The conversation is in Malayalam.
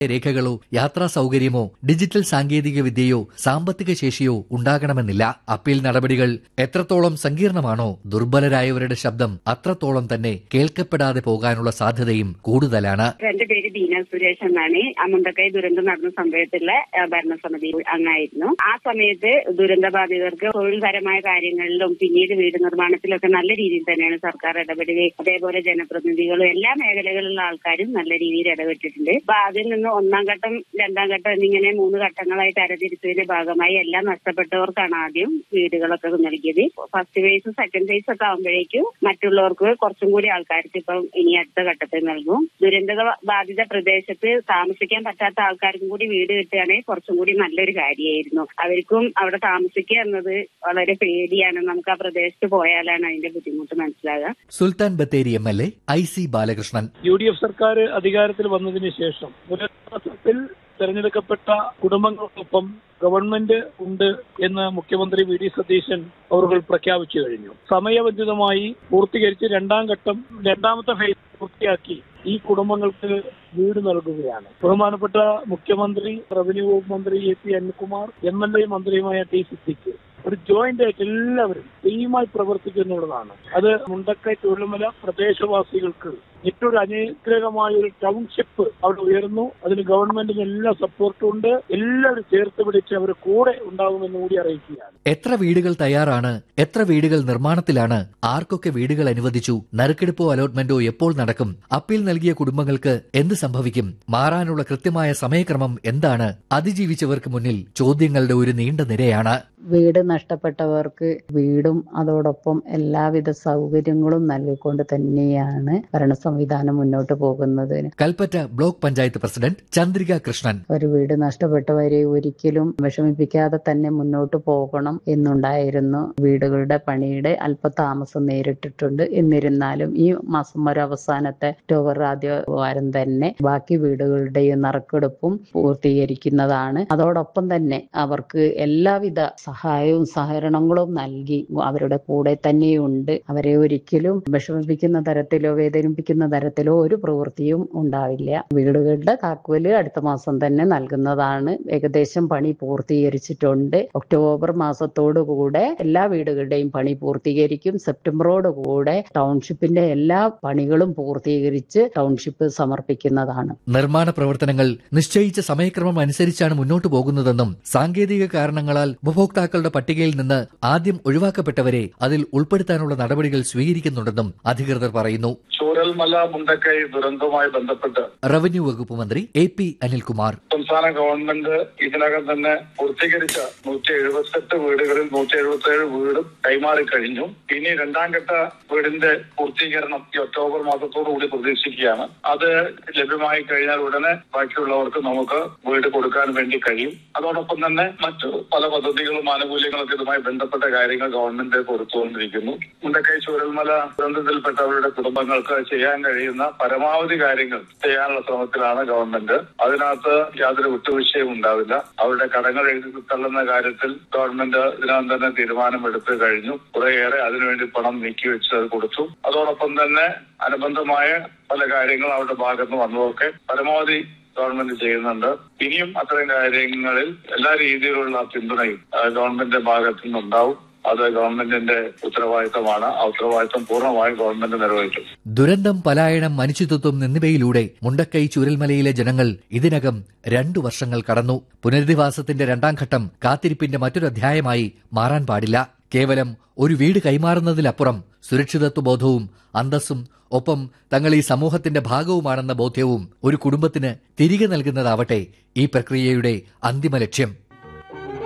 രേഖകളോ യാത്രാ സൗകര്യമോ ഡിജിറ്റൽ സാങ്കേതിക വിദ്യയോ സാമ്പത്തിക ശേഷിയോ ഉണ്ടാകണമെന്നില്ല അപ്പീൽ നടപടികൾ എത്രത്തോളം സങ്കീർണമാണോ ദുർബലരായവരുടെ ശബ്ദം അത്രത്തോളം തന്നെ കേൾക്കപ്പെടാതെ പോകാനുള്ള സാധ്യതയും കൂടുതലാണ് എന്റെ പേര് ദീന സുരേഷ് എന്നാണ് ആ മുണ്ടക്കൈ ദുരന്തം നടന്ന സമയത്തുള്ള ആ, ഭരണസമിതി അംഗമായിരുന്നു ആ സമയത്ത് ദുരന്ത ബാധിതർക്ക് തൊഴിൽപരമായ കാര്യങ്ങളിലും പിന്നീട് വീട് നിർമ്മാണത്തിലൊക്കെ നല്ല രീതിയിൽ തന്നെയാണ് സർക്കാർ ഇടപെടുകയും അതേപോലെ ജനപ്രതിനിധികളും എല്ലാ മേഖലകളിലുള്ള ആൾക്കാരും നല്ല രീതിയിൽ ഇടപെട്ടിട്ടുണ്ട് അപ്പൊ അതിൽ നിന്ന് ഒന്നാം ഘട്ടം രണ്ടാം ഘട്ടം എന്നിങ്ങനെ മൂന്ന് ഘട്ടങ്ങളായി തരംതിരിച്ചതിന്റെ ഭാഗമായി എല്ലാം നഷ്ടപ്പെട്ടവർക്കാണ് ആദ്യം വീടുകളൊക്കെ നൽകിയത് ഫസ്റ്റ് ഫേസ് സെക്കൻഡ് ഫേസ് ഒക്കെ ആകുമ്പോഴേക്കും മറ്റുള്ളവർക്ക് കുറച്ചും കൂടി ആൾക്കാർക്ക് ഇപ്പം ഇനി അടുത്ത ഘട്ടത്തിൽ നൽകും ദുരന്ത ബാധിത പ്രദേശത്ത് താമസിക്കാൻ പറ്റാത്ത ആൾക്കാർക്കും കൂടി വീട് കിട്ടുകയാണെങ്കിൽ കുറച്ചും കൂടി നല്ലൊരു കാര്യമായിരുന്നു അവർക്കും അവിടെ താമസിക്കുക എന്നത് വളരെ പേടിയാണ് നമുക്ക് ആ പ്രദേശത്ത് പോയാലാണ് അതിന്റെ ബുദ്ധിമുട്ട് മനസ്സിലാകുക Sultan Bathery M L A I C Balakrishnan U D F സർക്കാർ അധികാരത്തിൽ വന്നതിന് ശേഷം പുനരധിവാസത്തിൽ തെരഞ്ഞെടുക്കപ്പെട്ട കുടുംബങ്ങൾക്കൊപ്പം ഗവൺമെന്റ് ഉണ്ട് എന്ന് മുഖ്യമന്ത്രി വി ഡി സതീശൻ അവർ പ്രഖ്യാപിച്ചു കഴിഞ്ഞു സമയബന്ധിതമായി പൂർത്തീകരിച്ച് രണ്ടാം ഘട്ടം രണ്ടാമത്തെ ഫേസ് പൂർത്തിയാക്കി ഈ കുടുംബങ്ങൾക്ക് വീട് നൽകുകയാണ് ബഹുമാനപ്പെട്ട മുഖ്യമന്ത്രി റവന്യൂ വകുപ്പ് മന്ത്രി A P Anilkumar M L A മന്ത്രിയുമായ ടി സിദ്ദിഖ് ഒരു ജോയിന്റ് ആയിട്ട് എല്ലാവരും ടീമായി പ്രവർത്തിക്കുന്നുള്ളതാണ് അത് മുണ്ടക്കൈ തൊഴിലുമല പ്രദേശവാസികൾക്ക് ഏറ്റവും ഒരു അനുഗ്രഹമായ ഒരു ടൗൺഷിപ്പ് അവിടെ ഉയർന്നു അതിന് ഗവൺമെന്റിന് എല്ലാ സപ്പോർട്ടും ഉണ്ട് എല്ലാവരും ചേർത്ത് പിടിച്ച് അവർ കൂടെ ഉണ്ടാകുമെന്ന് കൂടി അറിയിക്കുകയാണ് എത്ര വീടുകൾ തയ്യാറാണ് എത്ര വീടുകൾ നിർമ്മാണത്തിലാണ് ആർക്കൊക്കെ വീടുകൾ അനുവദിച്ചു നറുക്കെടുപ്പോ അലോട്ട്മെന്റോ എപ്പോൾ നടക്കും അപ്പീൽ നൽകിയ കുടുംബങ്ങൾക്ക് എന്ത് സംഭവിക്കും മാറാനുള്ള കൃത്യമായ സമയക്രമം എന്താണ് അതിജീവിച്ചവർക്ക് മുന്നിൽ ചോദ്യങ്ങളുടെ ഒരു നീണ്ട നിരയാണ് വീട് നഷ്ടപ്പെട്ടവർക്ക് വീടും അതോടൊപ്പം എല്ലാവിധ സൗകര്യങ്ങളും നൽകിക്കൊണ്ട് തന്നെയാണ് ഭരണ സംവിധാനം മുന്നോട്ട് പോകുന്നതിന് കൽപ്പറ്റ ബ്ലോക്ക് പഞ്ചായത്ത് പ്രസിഡന്റ് ചന്ദ്രിക കൃഷ്ണൻ ഒരു വീട് നഷ്ടപ്പെട്ടവരെ ഒരിക്കലും വിഷമിപ്പിക്കാതെ തന്നെ മുന്നോട്ട് പോകണം എന്നുണ്ടായിരുന്നു വീടുകളുടെ പണിയുടെ അല്പതാമസം നേരിട്ടിട്ടുണ്ട് എന്നിരുന്നാലും ഈ മാസം ഒരു അവസാനത്തെ ഒക്ടോബർ ആദ്യ വാരം തന്നെ ബാക്കി വീടുകളുടെയും നറുക്കെടുപ്പും പൂർത്തീകരിക്കുന്നതാണ് അതോടൊപ്പം തന്നെ അവർക്ക് എല്ലാവിധ സഹായവും സഹകരണങ്ങളും നൽകി അവരുടെ കൂടെ തന്നെയുണ്ട് അവരെ ഒരിക്കലും വിഷമിപ്പിക്കുന്ന തരത്തിലോ വേദനിപ്പിക്കുന്ന തരത്തിലോ ഒരു പ്രവൃത്തിയും ഉണ്ടാവില്ല വീടുകളുടെ താക്കോല് അടുത്ത മാസം തന്നെ നൽകുന്നതാണ് ഏകദേശം പണി പൂർത്തീകരിച്ചിട്ടുണ്ട് ഒക്ടോബർ മാസത്തോടുകൂടെ എല്ലാ വീടുകളുടെയും പണി പൂർത്തീകരിക്കും സെപ്റ്റംബറോടുകൂടെ ടൗൺഷിപ്പിന്റെ എല്ലാ പണികളും പൂർത്തീകരിച്ച് ടൗൺഷിപ്പ് സമർപ്പിക്കുന്നതാണ് നിർമ്മാണ പ്രവർത്തനങ്ങൾ നിശ്ചയിച്ച സമയക്രമം അനുസരിച്ചാണ് മുന്നോട്ടു പോകുന്നതെന്നും സാങ്കേതിക കാരണങ്ങളാൽ ഉപഭോക്താക്കളുടെ പട്ടികയിൽ നിന്ന് ആദ്യം ഒഴിവാക്കപ്പെട്ടവരെ അതിൽ ഉൾപ്പെടുത്താനുള്ള നടപടികൾ സ്വീകരിക്കുന്നുണ്ടെന്നും അധികൃതർ പറയുന്നു ചൂരൽമല മുണ്ടക്കൈ ദുരന്തവുമായി ബന്ധപ്പെട്ട് റവന്യൂ വകുപ്പ് മന്ത്രി എ പി അനിൽകുമാർ സംസ്ഥാന ഗവൺമെന്റ് ഇതിനകം തന്നെ പൂർത്തീകരിച്ച നൂറ്റി എഴുപത്തെട്ട് വീടുകളിൽ നൂറ്റി എഴുപത്തിയേഴ് വീടും കൈമാറി കഴിഞ്ഞു ഇനി രണ്ടാം ഘട്ട വീടിന്റെ പൂർത്തീകരണം ഈ ഒക്ടോബർ മാസത്തോടു കൂടി പ്രതീക്ഷിക്കുകയാണ് അത് ലഭ്യമായി കഴിഞ്ഞാൽ ഉടനെ ബാക്കിയുള്ളവർക്ക് നമുക്ക് വീട് കൊടുക്കാൻ വേണ്ടി കഴിയും അതോടൊപ്പം തന്നെ മറ്റു പല പദ്ധതികളും ആനുകൂല്യങ്ങളൊക്കെ ഇതുമായി ബന്ധപ്പെട്ട കാര്യങ്ങൾ ഗവൺമെന്റ് കൊടുത്തുകൊണ്ടിരിക്കുന്നു മുണ്ടക്കൈ ചൂരൽമല ദുരന്തത്തിൽപ്പെട്ടവരുടെ കുടുംബങ്ങൾക്ക് ചെയ്യാൻ കഴിയുന്ന പരമാവധി കാര്യങ്ങൾ ചെയ്യാനുള്ള ശ്രമത്തിലാണ് ഗവൺമെന്റ് അതിനകത്ത് യാതൊരു വിട്ടുവീഴ്ചയും ഉണ്ടാവില്ല അവരുടെ കടങ്ങൾ എഴുതി തള്ളുന്ന കാര്യത്തിൽ ഗവൺമെന്റ് ഇതിനകം തന്നെ തീരുമാനമെടുത്തു കഴിഞ്ഞു കുറേയേറെ അതിനുവേണ്ടി പണം നീക്കിവെച്ച് അത് കൊടുത്തു അതോടൊപ്പം തന്നെ അനുബന്ധമായ പല കാര്യങ്ങൾ അവരുടെ ഭാഗത്ത് വന്നതൊക്കെ പരമാവധി ഗവൺമെന്റ് ചെയ്യുന്നുണ്ട് ഇനിയും അത്തരം കാര്യങ്ങളിൽ എല്ലാ രീതിയിലുള്ള പിന്തുണയും ആ, ഗവൺമെന്റിന്റെ ഭാഗത്തു നിന്നുണ്ടാവും അത് ഗവൺമെന്റിന്റെ ഉത്തരവാദിത്തമാണ് ആ ഉത്തരവാദിത്തം പൂർണ്ണമായും ഗവൺമെന്റ് നിർവഹിക്കും ദുരന്തം പലായനം മനുഷ്യത്വം എന്നിവയിലൂടെ മുണ്ടക്കൈ ചുരൽമലയിലെ ജനങ്ങൾ ഇതിനകം രണ്ടു വർഷങ്ങൾ കടന്നു പുനരധിവാസത്തിന്റെ രണ്ടാം ഘട്ടം കാത്തിരിപ്പിന്റെ മറ്റൊരു അധ്യായമായി മാറാൻ പാടില്ല കേവലം ഒരു വീട് കൈമാറുന്നതിലപ്പുറം സുരക്ഷിതത്വ ബോധവും അന്തസ്സും ഒപ്പം തങ്ങൾ ഈ സമൂഹത്തിന്റെ ഭാഗവുമാണെന്ന ബോധ്യവും ഒരു കുടുംബത്തിന് തിരികെ നൽകുന്നതാവട്ടെ ഈ പ്രക്രിയയുടെ അന്തിമ ലക്ഷ്യം